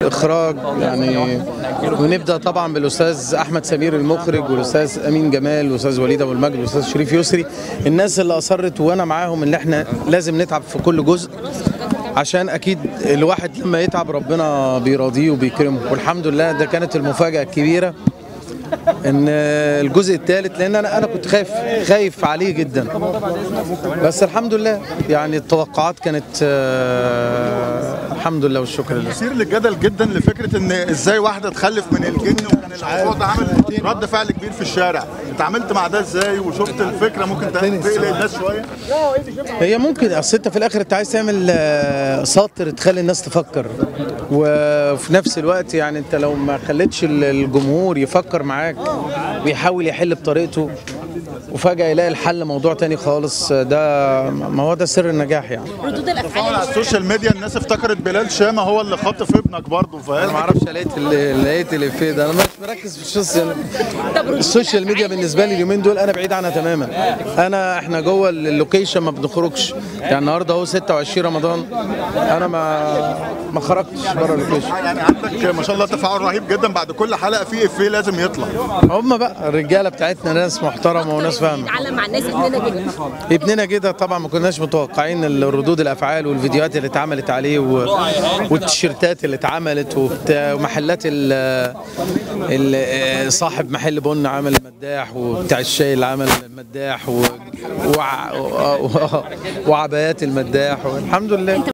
اخراج يعني ونبدا طبعا بالاستاذ احمد سمير المخرج والاستاذ امين جمال والاستاذ وليد ابو المجد والاستاذ شريف يسري الناس اللي اصرت وانا معاهم ان احنا لازم نتعب في كل جزء عشان اكيد الواحد لما يتعب ربنا بيراضيه وبيكرمه والحمد لله ده كانت المفاجاه الكبيره ان الجزء الثالث لان انا انا كنت خايف خايف عليه جدا بس الحمد لله يعني التوقعات كانت آه، الحمد لله والشكر لله مثير للجدل جدا لفكره ان ازاي واحده تخلف من الجن وكان الموضوع ده عامل رد فعل كبير في الشارع اتعاملت مع ده ازاي وشفت الفكره ممكن تقلق الناس شويه هي ممكن اصل انت في الاخر انت عايز تعمل آه، سطر تخلي الناس تفكر وفي نفس الوقت يعني انت لو ما خليتش ال- الجمهور يفكر معاك ويحاول يحل بطريقته وفجأة يلاقي الحل موضوع تاني خالص آه، ده ما هو ده سر النجاح يعني ردود الافعال طبعا على السوشيال ميديا الناس افتكرت بلال شامه هو اللي خاطف ابنك برضه انا فاهم ما اعرفش لقيت ال- لقيت الافيه ده انا مش مركز في السوشيال السوشيال ميديا بالنسبه لي اليومين دول انا بعيد عنها تماما انا احنا جوه اللوكيشن ما بنخرجش يعني النهارده اهو 26 رمضان انا ما ما خرجتش بره اللوكيشن يعني عندك ما شاء الله تفاعل رهيب جدا بعد كل حلقه في افيه لازم يطلع هم بقى الرجاله بتاعتنا ناس محترمه وناس فاهمه على مع الناس ابننا جدا ابننا كده طبعا ما كناش متوقعين الردود الافعال والفيديوهات اللي اتعملت عليه و... والتيشيرتات اللي اتعملت وبتاع ومحلات ال... ال... صاحب محل بن عمل مداح وبتاع الشاي اللي عمل مداح و... وع... و... وعبايات المداح والحمد لله انت